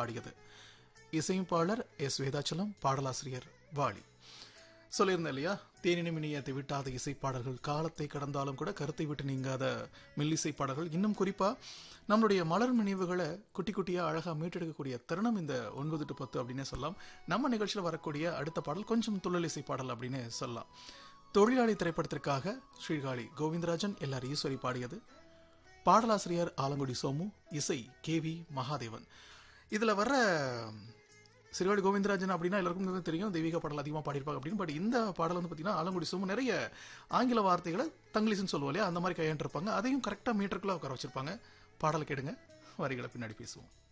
பாடியது இசையமைப்பாளர் எஸ் வேதாச்சலம் பாடலாசிரியர் வாலி சொல்லியிருந்தேன் இல்லையா தேனினமினியத்தை விட்டாத இசைப்பாடல்கள் காலத்தை கடந்தாலும் கூட கருத்தை விட்டு நீங்காத மெல்லிசை பாடல்கள் இன்னும் குறிப்பா நம்மளுடைய மலர் நினைவுகளை குட்டி குட்டியா அழகா மீட்டெடுக்கக்கூடிய தருணம் இந்த ஒன்பது டு பத்து அப்படின்னே சொல்லலாம் நம்ம நிகழ்ச்சியில் வரக்கூடிய அடுத்த பாடல் கொஞ்சம் துள்ளலிசை பாடல் அப்படின்னு சொல்லலாம் தொழிலாளி திரைப்படத்திற்காக ஸ்ரீகாளி கோவிந்தராஜன் எல்ஆர் ஈஸ்வரி பாடியது பாடலாசிரியர் ஆலங்குடி சோமு இசை கே வி மகாதேவன் இதுல வர்ற சிறுவாடி கோவிந்தராஜன் அப்படின்னா எல்லாருக்கும் வந்து தெரியும் தெய்வீக பாடல் அதிகமாக பாடியிருப்பாங்க அப்படின்னு பட் இந்த பாடல் வந்து பார்த்தீங்கன்னா ஆலங்குடி சோமு நிறைய ஆங்கில வார்த்தைகளை தங்கிலீஷ்னு சொல்லுவோம் இல்லையா அந்த மாதிரி கையாண்டிருப்பாங்க அதையும் கரெக்டாக மீட்டருக்குள்ள உட்கார வச்சிருப்பாங்க பாடல் கேடுங்க வரிகளை பின்னாடி பேசுவோம்